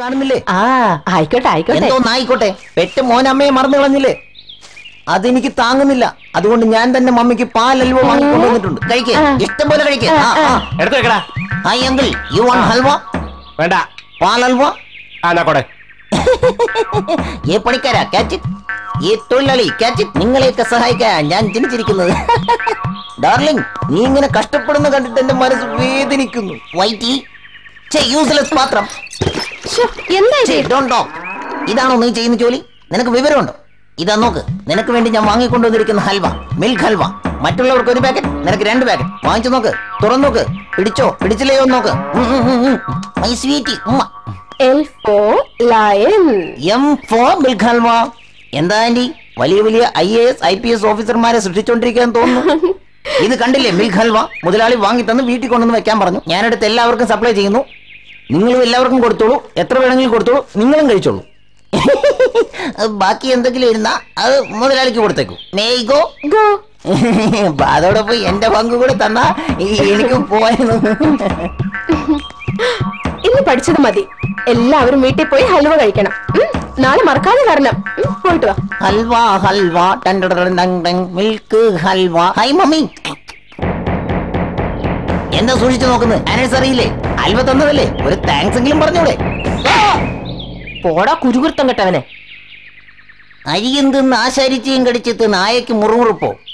കാണുന്നില്ലേ ആ ആയിക്കോട്ടെ ആയിക്കോട്ടെ എന്തോന്നായിക്കോട്ടെ പെറ്റ മോനമ്മയെ മറന്നു കളഞ്ഞില്ലേ അതെനിക്ക് താങ്ങുന്നില്ല അതുകൊണ്ട് ഞാൻ തന്നെ മമ്മിക്ക് പാലൽവ വാങ്ങിക്കൊണ്ടുവന്നിട്ടുണ്ട് കഴിക്കേ ആ. ഇഷ്ടം പോലെ കഴിക്കേ ആ, ആ. എടുത്തു വെക്കടാ hi uncle you want halwa വേണ്ട പാലൽവ ആ എന്നാ കൊടെ ഏ പണിക്കാരാ ക്യാച്ച് ഈ തൊഴിലാളി ക്യാച്ച് നിങ്ങളെയൊക്കെ സഹായിക്കാൻ ഞാൻ ജനിച്ചിരിക്കുന്നത് ഡാർലിംഗ് നീ ഇങ്ങനെ കഷ്ടപ്പെടുന്ന കണ്ടിട്ട് എന്റെ മനസ്സ് വേദനിക്കുന്നു വൈറ്റി യൂസ്ലെസ് പാത്രം ശ്ശോ, എന്താ ഇത്? ഛേ, don't talk. ഇതാണോ നീ ചെയ്യുന്ന ജോലി നിനക്ക് വിവരമുണ്ടോ ഇതാ നോക്ക് നിനക്ക് വേണ്ടി ഞാൻ വാങ്ങിക്കൊണ്ടുവന്നിരിക്കുന്ന ഹൽവ മിൽക്ക് ഹൽവ മറ്റുള്ളവർക്ക് ഒരു പാക്കറ്റ് നിനക്ക് രണ്ട് പാക്കറ്റ് വാങ്ങിച്ചു നോക്ക് തുറന്നു നോക്ക് പിടിച്ചോ പിടിച്ചില്ലയോ എന്ന് നോക്ക് മൈ സ്വീറ്റി ഉമ്മ L for lion. M four milk halwa എന്താ ആന്റി വലിയ വലിയ I A S I P S ഓഫീസർമാരെ സൃഷ്ടിച്ചോണ്ടിരിക്കാൻ തോന്നുന്നു ഇത് കണ്ടില്ലേ മിൽക്ക് ഹൽവ മുതലാളി വാങ്ങി തന്ന് വീട്ടിൽ കൊണ്ടുവന്ന് വെക്കാൻ പറഞ്ഞു ഞാനെടുത്ത് എല്ലാവർക്കും സപ്ലൈ ചെയ്യുന്നു നിങ്ങളും എല്ലാവർക്കും കൊടുത്തോളൂ എത്ര വേണമെങ്കിലും കൊടുത്തോളൂ നിങ്ങളും കഴിച്ചോളൂ ബാക്കി എന്തെങ്കിലും ഇരുന്നാ അത് മുതലാളിക്ക് കൊടുത്തേക്കും മേയ്ഗോ Go. അതോടൊപ്പം എന്റെ പങ്ക് കൂടെ തന്നാ ഈ- എനിക്ക് പോയെന്ന് ഇന്ന് പഠിച്ചത് മതി എല്ലാവരും വീട്ടിൽ പോയി ഹൽവ കഴിക്കണം ഉം, നാളെ മറക്കാതെ വരണം ഉം, പോയിട്ട് വാ ഹൽവ ഹൽവ ടൻ ടൻ ടൻ ടൻ ടൻ, മിൽക്ക് ഹൽവ ഹൈ മമ്മി എന്താ സൂക്ഷിച്ചു നോക്കുന്നത് ആനേഴ്സ് അറിയില്ലേ ഹൽവ തന്നതല്ലേ ഒരു താങ്ക്സ് എങ്കിലും പറഞ്ഞൂടെ പോടാ കുരുകുരുത്തം കെട്ടവനെ അരിയും തിന്ന് ആശാരിച്ചയും കടിച്ചെത്ത് നായക്ക് മുറുമുറുപ്പോ